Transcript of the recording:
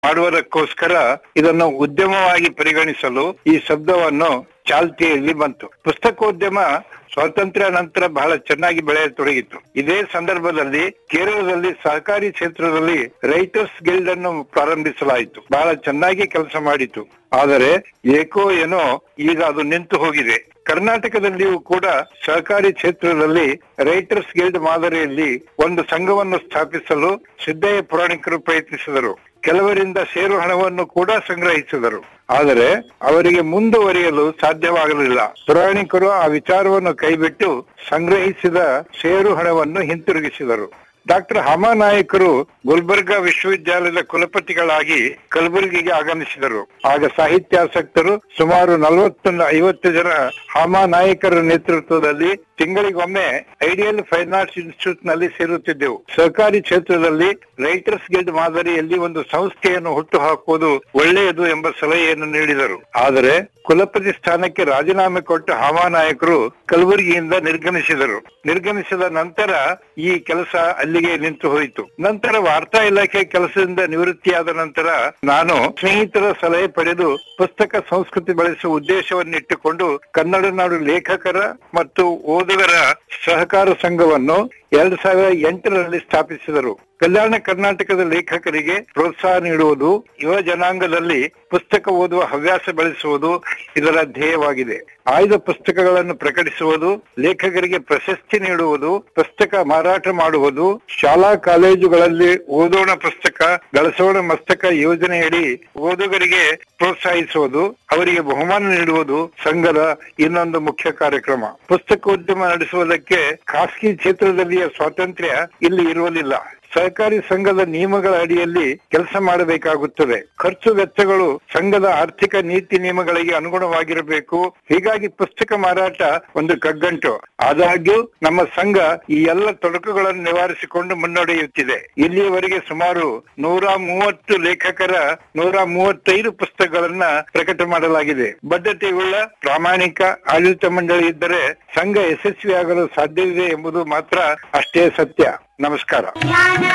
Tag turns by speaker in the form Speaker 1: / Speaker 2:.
Speaker 1: ಮಾಡುವುದಕ್ಕೋಸ್ಕರ ಇದನ್ನು ಉದ್ಯಮವಾಗಿ ಪರಿಗಣಿಸಲು ಈ ಶಬ್ದವನ್ನು ಚಾಲ್ತಿಯಲ್ಲಿ ಬಂತು ಪುಸ್ತಕೋದ್ಯಮ ಸ್ವಾತಂತ್ರ್ಯ ನಂತರ ಬಹಳ ಚೆನ್ನಾಗಿ ಬೆಳೆಯತೊಡಗಿತು ಇದೇ ಸಂದರ್ಭದಲ್ಲಿ ಕೇರಳದಲ್ಲಿ ಸಹಕಾರಿ ಕ್ಷೇತ್ರದಲ್ಲಿ ರೈಟರ್ಸ್ ಗಿಲ್ಡ್ ಅನ್ನು ಪ್ರಾರಂಭಿಸಲಾಯಿತು ಬಹಳ ಚೆನ್ನಾಗಿ ಕೆಲಸ ಮಾಡಿತು ಆದರೆ ಏಕೋ ಏನೋ ಈಗ ಅದು ನಿಂತು ಹೋಗಿದೆ ಕರ್ನಾಟಕದಲ್ಲಿಯೂ ಕೂಡ ಸಹಕಾರಿ ಕ್ಷೇತ್ರದಲ್ಲಿ ರೈಟರ್ಸ್ ಗಿಲ್ಡ್ ಮಾದರಿಯಲ್ಲಿ ಒಂದು ಸಂಘವನ್ನು ಸ್ಥಾಪಿಸಲು ಸಿದ್ದಯ್ಯ ಪುರಾಣಿಕರು ಪ್ರಯತ್ನಿಸಿದರು ಕೆಲವರಿಂದ ಷೇರು ಹಣವನ್ನು ಕೂಡ ಸಂಗ್ರಹಿಸಿದರು ಆದರೆ ಅವರಿಗೆ ಮುಂದುವರಿಯಲು ಸಾಧ್ಯವಾಗಲಿಲ್ಲ ಪುರಾಣಿಕರು ಆ ವಿಚಾರವನ್ನು ಕೈಬಿಟ್ಟು ಸಂಗ್ರಹಿಸಿದ ಷೇರು ಹಣವನ್ನು ಹಿಂತಿರುಗಿಸಿದರು ಡಾಕ್ಟರ್ ಹಾಮಾನಾಯಕರು ಗುಲ್ಬರ್ಗಾ ವಿಶ್ವವಿದ್ಯಾಲಯದ ಕುಲಪತಿಗಳಾಗಿ ಕಲಬುರಗಿಗೆ ಆಗಮಿಸಿದರು ಆಗ ಸಾಹಿತ್ಯಾಸಕ್ತರು ಸುಮಾರು ನಲವತ್ತು ಐವತ್ತು ಜನ ಹಾಮಾನಾಯಕರ ನೇತೃತ್ವದಲ್ಲಿ ತಿಂಗಳಿಗೊಮ್ಮೆ ಐಡಿಯಲ್ ಫೈನ್ ಆರ್ಟ್ಸ್ ಇನ್ಸ್ಟಿಟ್ಯೂಟ್ ನಲ್ಲಿ ಸೇರುತ್ತಿದ್ದೆವು ಸಹಕಾರಿ ಕ್ಷೇತ್ರದಲ್ಲಿ ರೈಟರ್ಸ್ ಗಿಲ್ಡ್ ಮಾದರಿಯಲ್ಲಿ ಒಂದು ಸಂಸ್ಥೆಯನ್ನು ಹುಟ್ಟು ಹಾಕುವುದು ಒಳ್ಳೆಯದು ಎಂಬ ಸಲಹೆಯನ್ನು ನೀಡಿದರು ಆದರೆ ಕುಲಪತಿ ಸ್ಥಾನಕ್ಕೆ ರಾಜೀನಾಮೆ ಕೊಟ್ಟ ಹಾಮಾನಾಯಕರು ಕಲಬುರಗಿಯಿಂದ ನಿರ್ಗಮಿಸಿದರು ನಿರ್ಗಮಿಸಿದ ನಂತರ ಈ ಕೆಲಸ ಅಲ್ಲಿಗೆ ನಿಂತು ಹೋಯಿತು ನಂತರ ವಾರ್ತಾ ಇಲಾಖೆ ಕೆಲಸದಿಂದ ನಿವೃತ್ತಿಯಾದ ನಂತರ ನಾನು ಸ್ನೇಹಿತರ ಸಲಹೆ ಪಡೆದು ಪುಸ್ತಕ ಸಂಸ್ಕೃತಿ ಬೆಳೆಸುವ ಉದ್ದೇಶವನ್ನಿಟ್ಟುಕೊಂಡು ಕನ್ನಡ ನಾಡು ಲೇಖಕರ ಮತ್ತು ಓದುಗರ ಸಹಕಾರ ಸಂಘವನ್ನು ಎರಡ್ ಸಾವಿರದ ಎಂಟರಲ್ಲಿ ಸ್ಥಾಪಿಸಿದರು ಕಲ್ಯಾಣ ಕರ್ನಾಟಕದ ಲೇಖಕರಿಗೆ ಪ್ರೋತ್ಸಾಹ ನೀಡುವುದು ಯುವ ಜನಾಂಗದಲ್ಲಿ ಪುಸ್ತಕ ಓದುವ ಹವ್ಯಾಸ ಬೆಳೆಸುವುದು ಇದರ ಧ್ಯೇಯವಾಗಿದೆ ಆಯ್ದ ಪುಸ್ತಕಗಳನ್ನು ಪ್ರಕಟಿಸುವುದು ಲೇಖಕರಿಗೆ ಪ್ರಶಸ್ತಿ ನೀಡುವುದು ಪುಸ್ತಕ ಮಾರಾಟ ಮಾಡುವುದು ಶಾಲಾ ಕಾಲೇಜುಗಳಲ್ಲಿ ಓದೋಣ ಪುಸ್ತಕ ಗಳಿಸೋಣ ಮಸ್ತಕ ಯೋಜನೆಯಡಿ ಓದುಗರಿಗೆ ಪ್ರೋತ್ಸಾಹಿಸುವುದು ಅವರಿಗೆ ಬಹುಮಾನ ನೀಡುವುದು ಸಂಘದ ಇನ್ನೊಂದು ಮುಖ್ಯ ಕಾರ್ಯಕ್ರಮ ಪುಸ್ತಕೋದ್ಯಮ ನಡೆಸುವುದಕ್ಕೆ ಖಾಸಗಿ ಕ್ಷೇತ್ರದಲ್ಲಿಯ ಸ್ವಾತಂತ್ರ್ಯ ಇಲ್ಲಿ ಇರುವುದಿಲ್ಲ ಸಹಕಾರಿ ಸಂಘದ ನಿಯಮಗಳ ಅಡಿಯಲ್ಲಿ ಕೆಲಸ ಮಾಡಬೇಕಾಗುತ್ತದೆ ಖರ್ಚು ವೆಚ್ಚಗಳು ಸಂಘದ ಆರ್ಥಿಕ ನೀತಿ ನಿಯಮಗಳಿಗೆ ಅನುಗುಣವಾಗಿರಬೇಕು ಹೀಗಾಗಿ ಪುಸ್ತಕ ಮಾರಾಟ ಒಂದು ಕಗ್ಗಂಟು ಆದಾಗ್ಯೂ ನಮ್ಮ ಸಂಘ ಈ ಎಲ್ಲ ತೊಡಕುಗಳನ್ನು ನಿವಾರಿಸಿಕೊಂಡು ಮುನ್ನಡೆಯುತ್ತಿದೆ ಇಲ್ಲಿಯವರೆಗೆ ಸುಮಾರು ನೂರ ಮೂವತ್ತು ಲೇಖಕರ ನೂರ ಮೂವತ್ತೈದು ಪುಸ್ತಕಗಳನ್ನ ಪ್ರಕಟ ಮಾಡಲಾಗಿದೆ ಬದ್ಧತೆಯುಳ್ಳ ಪ್ರಾಮಾಣಿಕ ಆಡಳಿತ ಮಂಡಳಿ ಇದ್ದರೆ ಸಂಘ ಯಶಸ್ವಿಯಾಗಲು ಸಾಧ್ಯವಿದೆ ಎಂಬುದು ಮಾತ್ರ ಅಷ್ಟೇ ಸತ್ಯ ನಮಸ್ಕಾರ